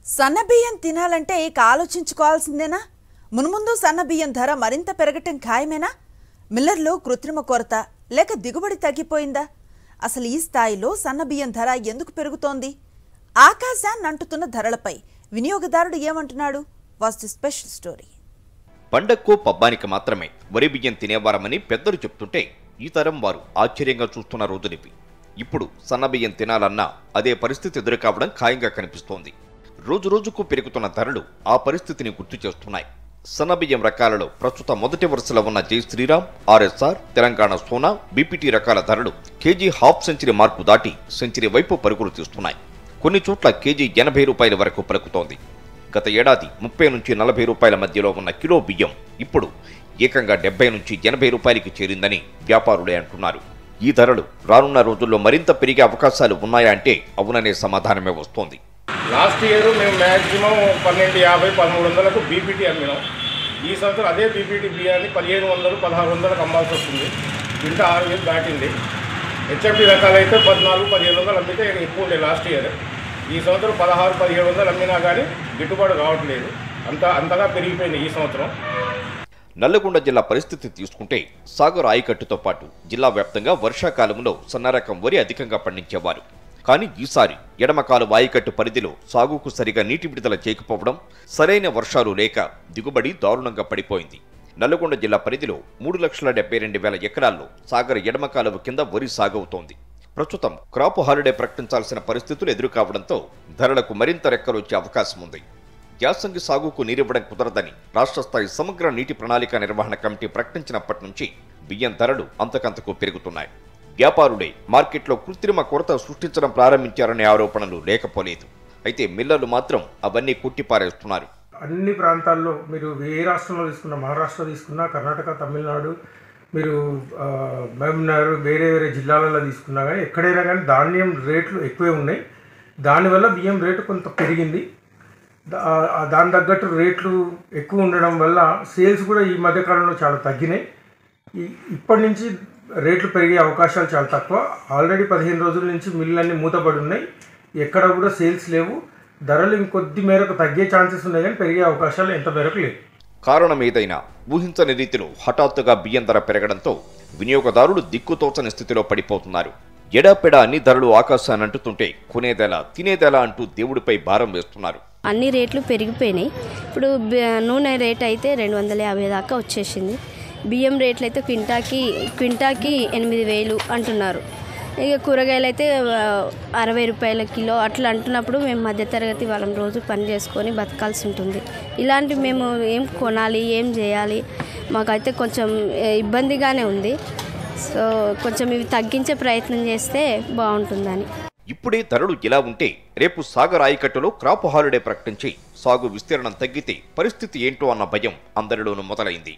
సన్నబియ్యం తినాలంటే ఇక ఆలోచించుకోవాల్సిందేనా మున్ముందు సన్నబియ్యం ధర మరింత పెరగటం ఖాయమేనా మిల్లర్లో కృత్రిమ కొరత లేక దిగుబడి తగ్గిపోయిందా అసలు ఈ స్థాయిలో సన్నబియ్యం ధర ఎందుకు పెరుగుతోంది ఆకాశాన్ని అంటుతున్న ధరలపై వినియోగదారుడు ఏమంటున్నాడు వాస్ ది స్పెషల్ స్టోరీ పండక్కో పబ్బానికి మాత్రమే వరి బియ్యం తినేవారమని పెద్దలు చెప్తుంటే ఈ తరం వారు ఆశ్చర్యంగా చూస్తున్న రోజులివి ఇప్పుడు సన్నబియ్యం తినాలన్నా అదే పరిస్థితి ఎదురుకావడం ఖాయంగా కనిపిస్తోంది రోజు రోజుకు పెరుగుతున్న ధరలు ఆ పరిస్థితిని గుర్తు చేస్తున్నాయి సన్నబియ్యం రకాలలో ప్రస్తుత మొదటి వరుసలో ఉన్న జై శ్రీరామ్ ఆర్ఎస్ఆర్ తెలంగాణ సోనా బీపీటీ రకాల ధరలు కేజీ హాఫ్ సెంచరీ మార్కు దాటి సెంచరీ వైపు పరుగులు తీస్తున్నాయి కొన్ని చోట్ల కేజీ ఎనభై రూపాయల వరకు పలుకుతోంది గత ఏడాది ముప్పై నుంచి నలభై రూపాయల మధ్యలో ఉన్న కిలో బియ్యం ఇప్పుడు ఏకంగా డెబ్బై నుంచి ఎనభై రూపాయలకి చేరిందని వ్యాపారులే అంటున్నారు ఈ ధరలు రానున్న రోజుల్లో మరింత పెరిగే అవకాశాలు ఉన్నాయా అంటే అవుననే సమాధానమే వస్తోంది లాస్ట్ ఇయర్ మేము మ్యాక్సిమం పన్నెండు యాభై పదమూడు వందలకు బీపీటీ అమ్మినాం ఈ సంవత్సరం అదే బీపీటీ బియ్యాన్ని పదిహేను వందలు పదహారు వందలకు అమ్మాల్సి వస్తుంది ఇంత ఆరు వేలు దాటింది హెచ్ఎఫ్టీ రకాలైతే పద్నాలుగు పదిహేను వందలు అమ్మితే ఎక్కువ ఉండే లాస్ట్ ఇయర్ ఈ సంవత్సరం పదహారు పదిహేడు వందలు అమ్మినా కానీ గిట్టుబాటు కావట్లేదు అంత అంతగా పెరిగిపోయింది ఈ సంవత్సరం నల్లగొండ జిల్లా పరిస్థితి తీసుకుంటే సాగర్ ఆయకట్టుతో పాటు జిల్లా వ్యాప్తంగా వర్షాకాలంలో సన్నరకం వరి అధికంగా పండించేవారు కానీ ఈసారి ఎడమకాలు వాయికట్టు పరిధిలో సాగుకు సరిగా నీటి విడుదల చేయకపోవడం సరైన వర్షాలు లేక దిగుబడి దారుణంగా పడిపోయింది నల్లగొండ జిల్లా పరిధిలో మూడు లక్షల డెబ్బై రెండు వేల ఎకరాల్లో సాగర్ ఎడమ కాలువ కింద వరి సాగవుతోంది ప్రస్తుతం క్రాప్ హాలిడే ప్రకటించాల్సిన పరిస్థితులు ఎదురుకావడంతో ధరలకు మరింత రెక్కలొచ్చే అవకాశం ఉంది యాసంగి సాగుకు నీరివ్వడం కుదరదని రాష్ట్ర స్థాయి సమగ్ర నీటి ప్రణాళిక నిర్వహణ కమిటీ ప్రకటించినప్పటి నుంచి బియ్యం ధరలు అంతకంతకు పెరుగుతున్నాయి వ్యాపారులే మార్కెట్లో కృత్రిమ కొరత సృష్టించడం ప్రారంభించారనే ఆరోపణలు లేకపోలేదు అయితే మిల్లర్లు మాత్రం అవన్నీ కొట్టిపారేస్తున్నారు అన్ని ప్రాంతాల్లో మీరు ఏ రాష్ట్రంలో తీసుకున్నా మహారాష్ట్ర తీసుకున్నా కర్ణాటక తమిళనాడు మీరు ఆ, మహబూబ్నగర్ వేరే వేరే జిల్లాలలో తీసుకున్నా కానీ ఎక్కడైనా కానీ ధాన్యం రేట్లు ఎక్కువే ఉన్నాయి దానివల్ల బియ్యం రేటు కొంత పెరిగింది దా- ఆ దాని తగ్గట్టు రేట్లు ఎక్కువ ఉండడం వల్ల సేల్స్ కూడా ఈ మధ్యకాలంలో చాలా తగ్గినాయి ఈ- ఇప్పటి నుంచి రేట్లు పెరిగే అవకాశాలు చాలా తక్కువ ఆల్రెడీ పదిహేను రోజుల నుంచి మిల్లులన్నీ మూతపడి ఉన్నాయి ఎక్కడ కూడా సేల్స్ లేవు ధరలు ఇంకొద్ది మేరకు తగ్గే ఛాన్సెస్ ఉన్నాయి కానీ పెరిగే అవకాశాలు ఎంత మేరకు లేవు కారణం ఏదైనా ఊహించని రీతిలో హఠాత్తుగా బియ్యం ధర పెరగడంతో వినియోగదారులు దిక్కుతోచని స్థితిలో పడిపోతున్నారు ఎడాపెడా అన్ని ధరలు ఆకాశాన్ని అంటుతుంటే కొనేదెలా తినేదెలా అంటూ దేవుడిపై భారం వేస్తున్నారు అన్ని రేట్లు పెరిగిపోయినాయి ఇప్పుడు బి- నూనె రేట్ అయితే రెండు వందల యాభై దాకా వచ్చేసింది బియ్యం రేట్లు అయితే క్వింటాకి క్వింటాకి ఎనిమిది వేలు అంటున్నారు ఇక కూరగాయలు అయితే ఆ, అరవై రూపాయల కిలో అట్లా అంటున్నప్పుడు మేము మధ్యతరగతి వాళ్ళం రోజు పని చేసుకొని బతకాల్సి ఉంటుంది ఇలాంటి మేము ఏం కొనాలి ఏం చేయాలి మాకైతే కొంచెం ఏ, ఇబ్బందిగానే ఉంది సో కొంచెం ఇవి తగ్గించే ప్రయత్నం చేస్తే బాగుంటుందని ఇప్పుడే ధరలు ఇలా ఉంటే రేపు సాగర్ ఆయకట్టులో క్రాప్ హాలిడే ప్రకటించి సాగు విస్తీర్ణం తగ్గితే పరిస్థితి ఏంటో అన్న భయం అందరిలోనూ మొదలైంది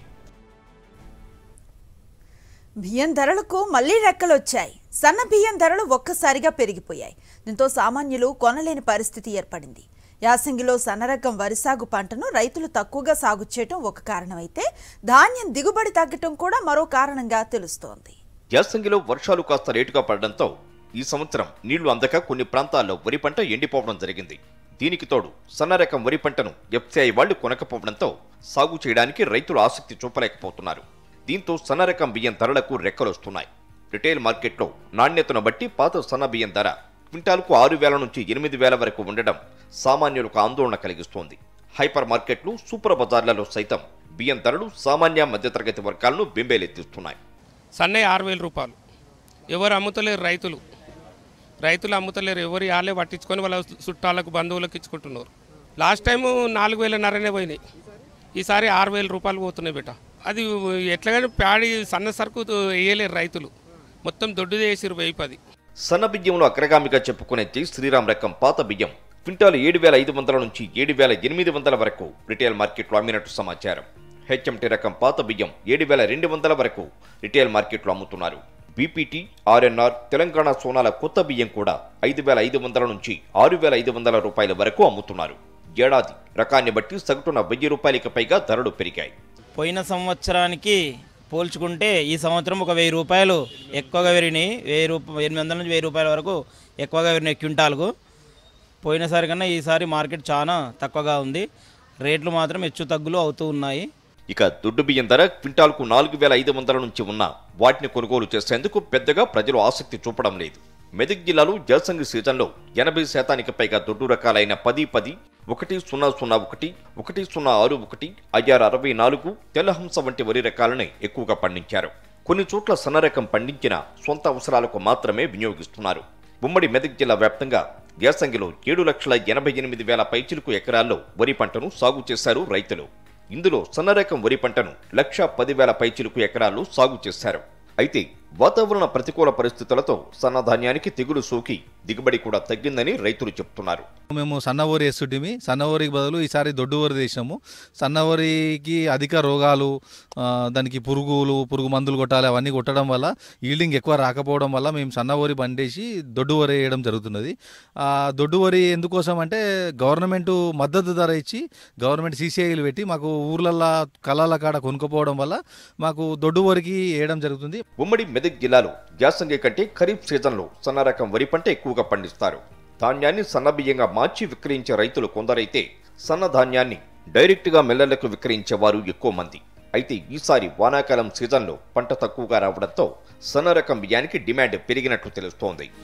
బియ్యం ధరలకు మళ్లీ రెక్కలొచ్చాయి సన్న బియ్యం ధరలు ఒక్కసారిగా పెరిగిపోయాయి దీంతో సామాన్యులు కొనలేని పరిస్థితి ఏర్పడింది యాసంగిలో సన్నరకం వరి సాగు పంటను రైతులు తక్కువగా సాగు చేయటం ఒక కారణమైతే ధాన్యం దిగుబడి తగ్గటం కూడా మరో కారణంగా తెలుస్తోంది యాసంగిలో వర్షాలు కాస్త లేటుగా పడడంతో ఈ సంవత్సరం నీళ్లు అందక కొన్ని ప్రాంతాల్లో వరి పంట ఎండిపోవడం జరిగింది దీనికి తోడు సన్నరకం వరి పంటను ఎఫ్సిఐ వాళ్లు కొనకపోవడంతో సాగు చేయడానికి రైతులు ఆసక్తి చూపలేకపోతున్నారు దీంతో సన్నరకం బియ్యం ధరలకు రెక్కలొస్తున్నాయి రిటైల్ మార్కెట్లో నాణ్యతను బట్టి పాత సన్న బియ్యం ధర క్వింటాల్కు ఆరు వేల నుంచి ఎనిమిది వేల వరకు ఉండడం సామాన్యులకు ఆందోళన కలిగిస్తోంది హైపర్ మార్కెట్లు సూపర్ బజార్లలో సైతం బియ్యం ధరలు సామాన్య మధ్యతరగతి వర్గాలను బింబేలెత్తిస్తున్నాయి సన్నయ్య ఆరు వేల రూపాయలు ఎవరు అమ్ముతలేరు రైతులు రైతులు అమ్ముతలేరు ఎవరు యాలే పట్టించుకొని వాళ్ళ చుట్టాలకు బంధువులకు ఇచ్చుకుంటున్నారు లాస్ట్ టైం నాలుగు వేలన్నరనే పోయినాయి ఈసారి ఆరు వేల రూపాయలు పోతున్నాయి బిడ్డ అది ఎట్లాగైనా ప్యాడి సన్న సరుకు వేయలేరు రైతులు మొత్తం దొడ్డు చేసిరు వెయ్యి పది సన్న బియ్యంలో అగ్రగామిగా చెప్పుకునే జై శ్రీరామ్ రకం పాత బియ్యం క్వింటాలు ఏడు వేల ఐదు వందల నుంచి ఏడు వేల ఎనిమిది వందల వరకు రిటైల్ మార్కెట్లో అమ్మినట్టు సమాచారం హెచ్ఎంటీ రకం పాత బియ్యం ఏడు వేల రెండు వందల వరకు రిటైల్ మార్కెట్లో అమ్ముతున్నారు బీపీటీ ఆర్ఎన్ఆర్ తెలంగాణ సోనాల కొత్త బియ్యం కూడా ఐదు వేల ఐదు వందల నుంచి ఆరు వేల ఐదు వందల రూపాయల వరకు అమ్ముతున్నారు ఏడాది రకాన్ని బట్టి సగటున వెయ్యి రూపాయలకి పైగా ధరలు పెరిగాయి పోయిన సంవత్సరానికి పోల్చుకుంటే ఈ సంవత్సరం ఒక వెయ్యి రూపాయలు ఎక్కువగా పెరిగినాయి వెయ్యి రూప ఎనిమిది వందల నుంచి వెయ్యి రూపాయల వరకు ఎక్కువగా పెరిగినాయి క్వింటాల్కు పోయినసారి కన్నా ఈసారి మార్కెట్ చాలా తక్కువగా ఉంది రేట్లు మాత్రం హెచ్చు తగ్గులు అవుతూ ఉన్నాయి ఇక దుడ్డు బియ్యం ధర క్వింటాల్కు నాలుగు వేల ఐదు వందల నుంచి ఉన్న వాటిని కొనుగోలు చేసేందుకు పెద్దగా ప్రజలు ఆసక్తి చూపడం లేదు మెదక్ జిల్లాలో జలసంగి సీజన్లో ఎనభై శాతానికి పైగా దొడ్డు రకాలైన పది పది ఒకటి సున్నా సున్నా ఒకటి ఒకటి సున్నా ఆరు ఒకటి ఐఆర్ అరవై నాలుగు తెల్లహంస వంటి వరి రకాలని ఎక్కువగా పండించారు కొన్ని చోట్ల సన్న రకం పండించిన సొంత అవసరాలకు మాత్రమే వినియోగిస్తున్నారు ఉమ్మడి మెదక్ జిల్లా వ్యాప్తంగా యాసంగిలో ఏడు లక్షల ఎనభై ఎనిమిది వేల పైచిలుకు ఎకరాల్లో వరి పంటను సాగు చేశారు రైతులు ఇందులో సన్న రకం వరి పంటను లక్ష పదివేల పైచిలుకు ఎకరాల్లో సాగు చేశారు అయితే వాతావరణ ప్రతికూల పరిస్థితులతో సన్నధాన్యానికి తెగులు సోకి దిగుబడి కూడా తగ్గిందని రైతులు చెప్తున్నారు మేము సన్నవరి వేస్తుంటిమి సన్నవరికి బదులు ఈసారి దొడ్డు వరి వేసినాము సన్నవరికి అధిక రోగాలు ఆ, దానికి పురుగులు పురుగు మందులు కొట్టాలి అవన్నీ కొట్టడం వల్ల ఈల్డింగ్ ఎక్కువ రాకపోవడం వల్ల మేము సన్నవరి బండేసి దొడ్డు వరి వేయడం జరుగుతున్నది ఆ దొడ్డు వరి ఎందుకోసం అంటే గవర్నమెంట్ మద్దతు ధర ఇచ్చి గవర్నమెంట్ సీసీఐలు పెట్టి మాకు ఊర్లల్లో కళాల కాడ కొనుక్కోపోవడం వల్ల మాకు దొడ్డు వరికి వేయడం జరుగుతుంది ఉమ్మడి మెదక్ జిల్లాలో యాసంగి కంటే ఖరీఫ్ సీజన్లో సన్న రకం వరి పంట ఎక్కువగా పండిస్తారు ధాన్యాన్ని సన్నబియ్యంగా మార్చి విక్రయించే రైతులు కొందరైతే సన్న ధాన్యాన్ని డైరెక్ట్గా మిల్లర్లకు విక్రయించేవారు ఎక్కువ మంది అయితే ఈసారి వానాకాలం సీజన్లో పంట తక్కువగా రావడంతో సన్న రకం బియ్యానికి డిమాండ్ పెరిగినట్లు తెలుస్తోంది